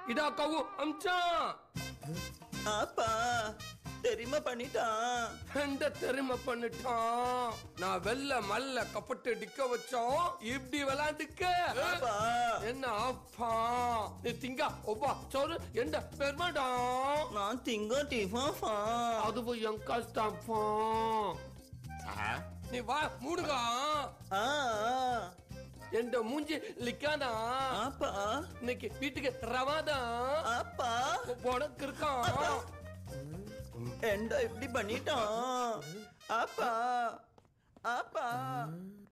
இடாக்காவும் அமிச்சான் ஆப்பா தெரியுமா பண்ணிட்டான் எந்த தெரிமை பண்ணிட்டான் நான் வெள்ள மல்ல கப்பட்டு டிக்க வச்சோம் இப்படி விளையாண்டுக்க அப்பா என்ன அப்பா நீ திங்க ஒப்பா சோறு எந்த பெருமாடா நான் திங்க டிஃபாஃபா அதுவும் என் கஷ்டப்பா நீ வா மூடுகா ஆ எந்த மூஞ்சி லிக்காதா ஆப்பா இன்னைக்கு வீட்டுக்கு ரவாதா ஆப்பா உனக்கு இருக்கான் எந்த இப்படி பண்ணிட்டான் ஆப்பா ஆப்பா